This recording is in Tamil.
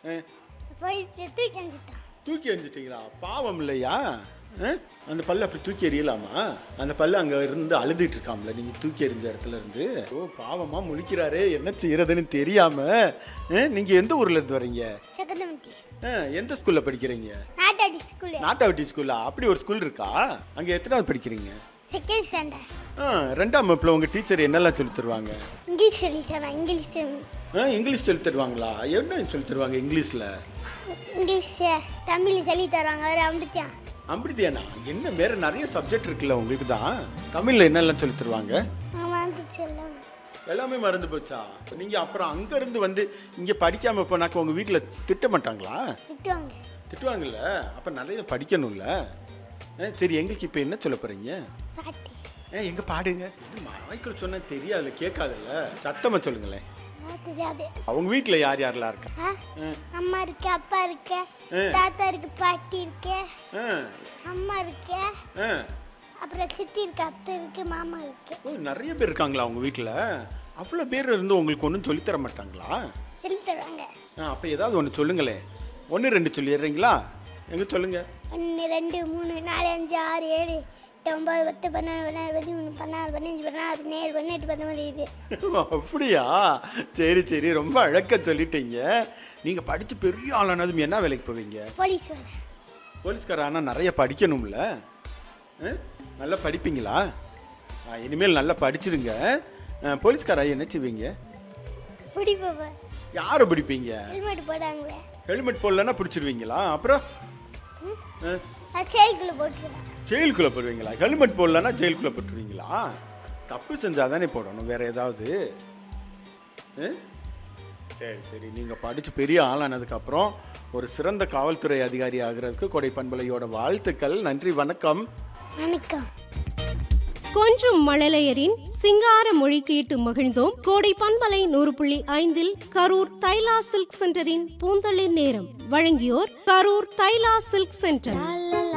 அஹ், போயிடுச்சு தூக்கி அஞ்சிட்டான் தூக்கி எறிஞ்சிட்டீங்களா பாவம் இல்லையா அஹ்? அந்த பல்லு அப்படி தூக்கி எறியலாமா அந்த பல்லு அங்கே இருந்து அழுதுட்டு இருக்காம்ல நீங்கள் தூக்கி எறிஞ்ச இடத்துல இருந்து ஓ பாவமா முழிக்கிறாரே என்ன செய்யறதுன்னு தெரியாம அஹ், நீங்க எந்த ஊர்ல இருந்து வரீங்க சக்கரவர்த்தி அஹ், எந்த ஸ்கூல்ல படிக்கிறீங்க நாட்டாடி ஸ்கூலு நாட்டாவட்டி ஸ்கூலா அப்படி ஒரு ஸ்கூல் இருக்கா அங்க எத்தனாவது படிக்கிறீங்க செகண்ட் ஸ்டாண்டர்ட் ஆ, ரெண்டாம் வகுப்புல உங்க டீச்சர் என்னெல்லாம் சொல்லி தருவாங்க இங்கிலீஷ் சொல்லி தரேன் இங்கிலீஷ் சொல்லி- ஆ, இங்கிலீஷ் சொல்லி தருவாங்களா என்ன சொல்லி தருவாங்க இங்கிலீஷ்ல இங்கிலீஷ் தமிழ் சொல்லி தருவாங்க ஒரு அம்பிச்சான் அம்பிடிதியானா என்ன வேற நிறைய சப்ஜெக்ட் இருக்குல்ல உங்களுக்கு தான் தமிழ்ல என்னெல்லாம் சொல்லி தருவாங்க அவன் சொல்லுவாங்க எல்லாமே மறந்து போச்சா நீங்க அப்புறம் அங்க இருந்து வந்து இங்க படிக்காம போனாக்க உங்க வீட்டுல திட்ட மாட்டாங்களா திட்டுவாங்க திட்டுவாங்கல்ல அப்ப நிறைய படிக்கணும்ல ஆ, சரி எங்களுக்கு இப்ப என்ன சொல்ல போறீங்க பாட்டு ஏ எங்க பாடுங்க மைக்கில் சொன்னா தெரியாதுல்ல கேட்காதுல்ல சத்தமா சொல்லுங்களேன் ஆ, தெரியாது அவங்க வீட்டுல யார் யாரெல்லாம் இருக்கா ஆ? ஆ, அம்மா இருக்கு அப்பா இருக்கு ஆ. தாத்தா இருக்கு பாட்டி இருக்கு ஆ, அம்மா இருக்கு ஆ. அப்புறம் சித்தி இருக்கு அத்தை இருக்கு மாமா இருக்கு ஓ நிறைய பேர் இருக்காங்களா உங்க வீட்டுல அவ்வளோ பேர் இருந்து உங்களுக்கு ஒன்றும் சொல்லித்தர மாட்டாங்களா சொல்லி தருவாங்க ஆ அப்போ ஏதாவது ஒன்று சொல்லுங்களேன் ஒன்று ரெண்டு சொல்லிடுறீங்களா எங்க சொல்லுங்க ஒன்று ரெண்டு மூணு நாலு அஞ்சு ஆறு ஏழு எட்டு ஒம்பது பத்து பன்னெண்டு பன்னெண்டு பதிமூணு பதினாலு பதினஞ்சு பதினாறு பதினேழு பதினெட்டு பத்தொம்பது இது அப்படியா சரி சரி ரொம்ப அழக்க சொல்லிட்டீங்க நீங்க படிச்சு பெரிய ஆளானதும் என்ன வேலைக்கு போவீங்க போலீஸ் வேலை போலீஸ்கார ஆனால் நிறைய படிக்கணும்ல ஆ? நல்லா படிப்பீங்களா ஆ, இனிமேல் நல்லா படிச்சிருங்க ஆ, போலீஸ்காரா என்ன செய்வீங்க பிடி பாப்பா யாரை பிடிப்பீங்க ஹெல்மெட் போடாங்களே ஹெல்மெட் போடலன்னா பிடிச்சிருவீங்களா அப்புறம் ஆ, அது செயலுக்குள்ளே போட்டுருவேன் ஜெயிலுக்குள்ளே போடுவீங்களா ஹெல்மெட் போடலன்னா ஜெயிலுக்குள்ளே போட்டுருவீங்களா தப்பு செஞ்சால் தானே போடணும் வேற ஏதாவது ஆ? சரி சரி நீங்கள் படித்து பெரிய ஆளானதுக்கப்புறம் ஒரு சிறந்த காவல்துறை அதிகாரி ஆகிறதுக்கு கொடை பண்பலையோட வாழ்த்துக்கள் நன்றி வணக்கம் வணக்கம் கொஞ்சும் மழலையரின் சிங்கார மொழி கேட்டு மகிழ்ந்தோம் கோடை பண்பலை நூறு புள்ளி ஐந்தில் கரூர் தைலா சில்க் சென்டரின் பூந்தளிர் நேரம் வழங்கியோர் கரூர் தைலா சில்க் சென்டர் லா, லா,